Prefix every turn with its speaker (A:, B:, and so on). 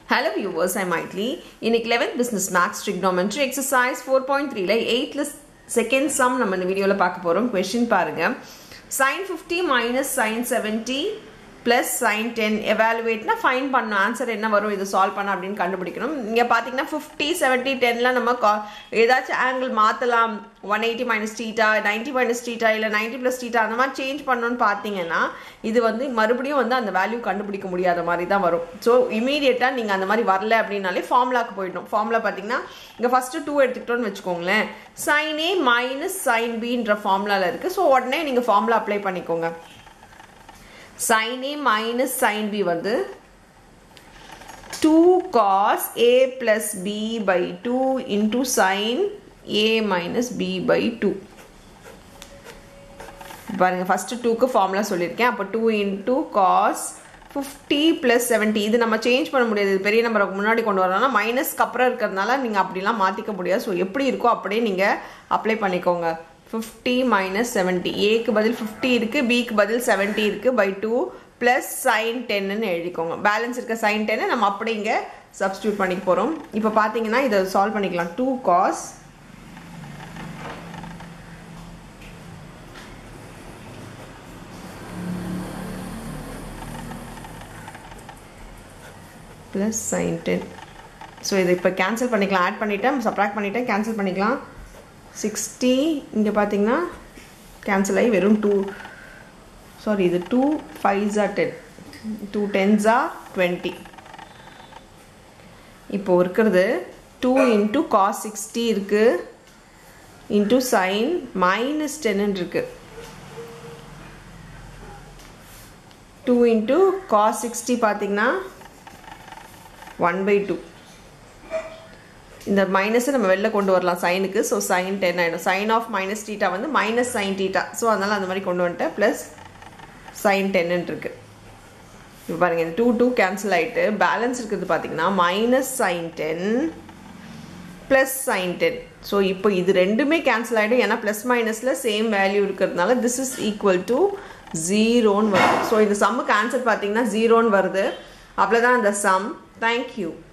A: Hello viewers, I'm Maitli. இன்னைக்கு 11th Business Max Trigonometry Exercise 4.3ல 8th second sum நம்ம இந்த வீடியோவில் பார்க்க போகிறோம் கொஷின் பாருங்க sin 50 minus sin 70 plus sin 10 எவாலுவேட்னா ஃபைன் பண்ணணும் ஆன்சர் என்ன வரும் இது சால்வ் பண்ண அப்படின்னு கண்டுபிடிக்கணும் இங்கே பார்த்தீங்கன்னா ஃபிஃப்டி செவன்ட்டி டென்லாம் நம்ம கா ஏதாச்சும் ஆங்கிள் மாற்றலாம் one eighty minus theta ninety minus theta இல்லை நைன்ட்டி ப்ளஸ் டீட்டா அந்த மாதிரி சேஞ்ச் பண்ணணும்னு பார்த்தீங்கன்னா இது வந்து மறுபடியும் வந்து அந்த வேல்யூ கண்டுபிடிக்க முடியாத மாதிரி தான் வரும் ஸோ இமீடியட்டாக நீங்கள் அந்த மாதிரி வரல அப்படின்னாலே ஃபார்முலாக்கு போயிடணும் ஃபார்முலா பார்த்தீங்கன்னா இங்கே ஃபஸ்ட்டு டூ எடுத்துக்கிட்டோன்னு வச்சுக்கோங்களேன் சைன் ஏ மைனஸ் சைன் பின்ற ஃபார்முலாவில் இருக்குது ஸோ உடனே நீங்கள் ஃபார்முலா அப்ளை பண்ணிக்கோங்க sin A minus sin B வந்து 2 cos A plus B by 2 into sin A minus B by 2 பாருங்க ஃபர்ஸ்ட் டூக்கு ஃபார்முலா சொல்லியிருக்கேன் அப்போ two into cos fifty plus seventy இது நம்ம சேஞ்ச் பண்ண முடியாது இது பெரிய நம்பருக்கு முன்னாடி கொண்டு வரணும்னா மைனஸ்க்கு அப்புறம் இருக்கிறதுனால நீங்கள் அப்படிலாம் மாற்றிக்க முடியாது ஸோ எப்படி இருக்கோ அப்படியே நீங்கள் அப்ளை பண்ணிக்கோங்க ஃபிஃப்டி மைனஸ் செவன்ட்டி ஏக்கு பதில் ஃபிஃப்டி இருக்குது பிக்கு பதில் செவன்ட்டி இருக்குது பை டூ ப்ளஸ் சைன் டென்னு எழுதிக்கோங்க பேலன்ஸ் இருக்க சைன் டென்னு நம்ம அப்படி இங்கே சப்ஸ்டியூட் பண்ணிக்க போகிறோம் இப்போ பார்த்தீங்கன்னா இதை சால்வ் பண்ணிக்கலாம் two cos plus sine ten so இதை இப்போ கேன்சல் பண்ணிக்கலாம் ஆட் பண்ணிவிட்டேன் சப்ராக்ட் பண்ணிவிட்டேன் கேன்சல் பண்ணிக்கலாம் சிக்ஸ்டி இங்கே பார்த்தீங்கன்னா கேன்சல் ஆகி வெறும் டூ சாரி இது டூ ஃபைவ்ஸா டென் டூ டென்ஸா டுவெண்ட்டி இப்போ இருக்கிறது டூ இன்ட்டு காஸ் சிக்ஸ்டி இருக்குது இன்ட்டு சைன் மைனஸ் டென்னு இருக்குது டூ இன்ட்டு காஸ் சிக்ஸ்டி பார்த்தீங்கன்னா ஒன் பை டூ இந்த மைனஸை நம்ம வெளில கொண்டு வரலாம் சைனுக்கு ஸோ சைன் டென் ஆகிடும் சைன் ஆஃப் மைனஸ் டீட்டா வந்து மைனஸ் சைன் டீட்டா ஸோ அதனால் அந்த மாதிரி கொண்டு வந்துட்டேன் ப்ளஸ் சைன் டென்னு இருக்கு இப்போ பாருங்கள் டூ டூ கேன்சல் ஆகிட்டு பேலன்ஸ் இருக்கிறது பார்த்தீங்கன்னா minus sine ten plus sine ten so இப்போ இது ரெண்டுமே கேன்சல் ஆகிடும் ஏன்னா ப்ளஸ் மைனஸில் சேம் வேல்யூ இருக்கிறதுனால திஸ் இஸ் ஈக்குவல் டு ஜீரோன்னு வருது ஸோ இந்த சம்முக்கு ஆன்சர் பார்த்தீங்கன்னா ஜீரோன்னு வருது அவ்வளோதான் அந்த சம் தேங்க்யூ